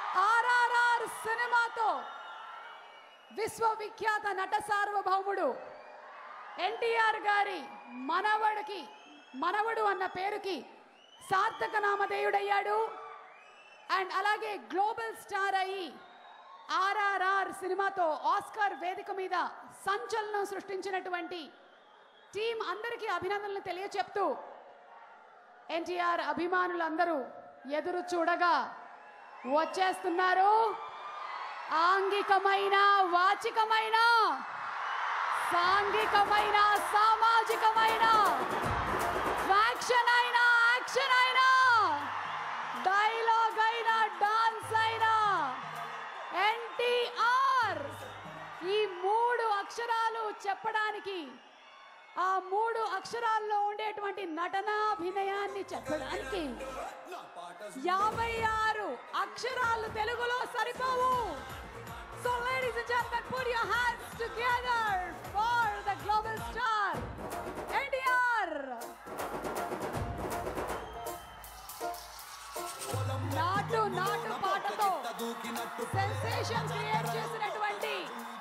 ఆర్ఆర్ఆర్ సినిమాతో విశ్వవిఖ్యాత నట సార్వభౌముడు ఎన్టీఆర్ గారి మనవడికి మనవడు అన్న పేరుకి సార్థక నామధేయుడయ్యాడు అండ్ అలాగే గ్లోబల్ స్టార్ అయ్యి ఆర్ఆర్ఆర్ సినిమాతో ఆస్కార్ వేదిక మీద సంచలనం సృష్టించినటువంటి టీం అందరికీ అభినందనలు తెలియచెప్తూ ఎన్టీఆర్ అభిమానులందరూ ఎదురు చూడగా వచ్చేస్తున్నారు ఆంగికమైన వాచికమైన సాంఘికమైన సామాజికమైన ఫ్యాక్షన్ అయినా యాక్షన్ అయినా డైలాగ్ అయినా డాన్స్ అయినా ఎన్టీఆర్ ఈ మూడు అక్షరాలు చెప్పడానికి ఆ మూడు అక్షరాల్లో ఉండేటువంటి నటనాభినయాన్ని చెప్పడానికి యాభై ఆరు అక్షరాలు తెలుగులో సరిపోవు so ladies and gentlemen put your hands together for the global star NTR నాటు నాటు పాటతో సెన్సేషన్ క్రియేట్ చేసినటువంటి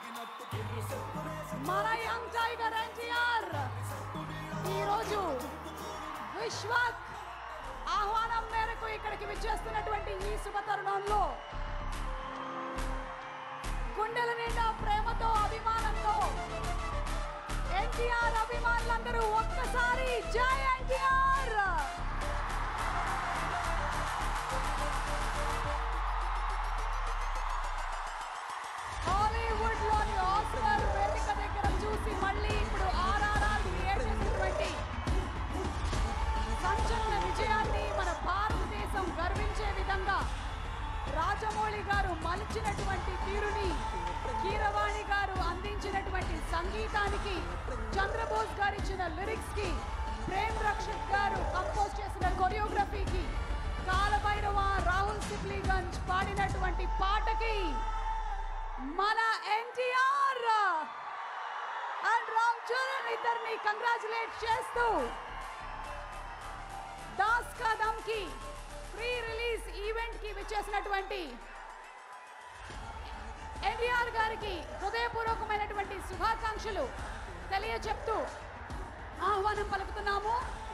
మన యంగ్ టైగర్ ఎన్టీఆర్ ఈరోజు విశ్వక్ ఆహ్వానం మేరకు ఇక్కడికి విచ్చేస్తున్నటువంటి ఈ శుభతరుణంలో గుండెల నిండా ప్రేమతో అభిమానంతో ఎన్టీఆర్ అభిమానులందరూ ఒక్కసారి జై ఎన్టీఆర్ హాలీవుడ్ లోని ఆస్కార్ వేదిక దగ్గర చూసి మళ్ళీ ఇప్పుడు ఆర్ఆర్ఆర్ క్రియేట్ చేసినటువంటి సంచలన విజయాన్ని మన భారతదేశం గర్వించే విధంగా రాజమౌళి గారు మలిచినటువంటి తీరుని కీరవాణి గారు అందించినటువంటి సంగీతానికి చంద్రబోస్ గారు ఇచ్చిన లిరిక్స్ కి ప్రేమ్ రక్షక్ గారు కంపోజ్ చేసిన కొరియోగ్రఫీకి కాలభైరవ రాహుల్ సిప్లీగంజ్ పాడినటువంటి పాటకి మన ఎన్టీఆర్ అండ్ రామ్ చరణ్ ఇద్దరిని కంగ్రాచులేట్ చేస్తూ దాస్ కదమ్ కి ప్రీ రిలీజ్ ఈవెంట్ కి విచ్చేసినటువంటి ఎన్టీఆర్ గారికి హృదయపూర్వకమైనటువంటి శుభాకాంక్షలు తెలియచెప్తూ ఆహ్వానం పలుకుతున్నాము